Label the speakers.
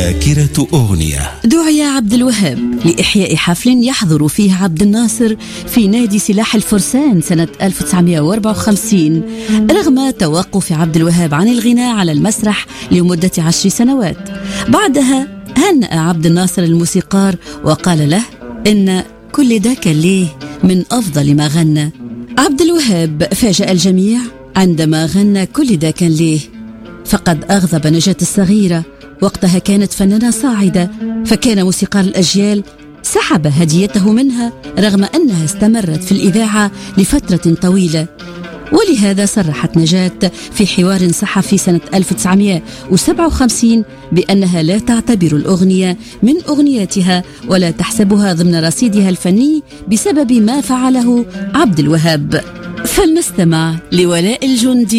Speaker 1: ذاكرة أغنية
Speaker 2: دعي عبد الوهاب لإحياء حفل يحضر فيه عبد الناصر في نادي سلاح الفرسان سنة 1954 رغم توقف عبد الوهاب عن الغناء على المسرح لمدة عشر سنوات بعدها هنأ عبد الناصر الموسيقار وقال له إن كل ده كان ليه من أفضل ما غنى عبد الوهاب فاجأ الجميع عندما غنى كل ده كان ليه فقد أغضب نجاة الصغيرة وقتها كانت فنانة صاعدة فكان موسيقار الأجيال سحب هديته منها رغم أنها استمرت في الإذاعة لفترة طويلة ولهذا صرحت نجاة في حوار صحفي سنة 1957 بأنها لا تعتبر الأغنية من أغنياتها ولا تحسبها ضمن رصيدها الفني بسبب ما فعله عبد الوهاب فلنستمع لولاء الجندي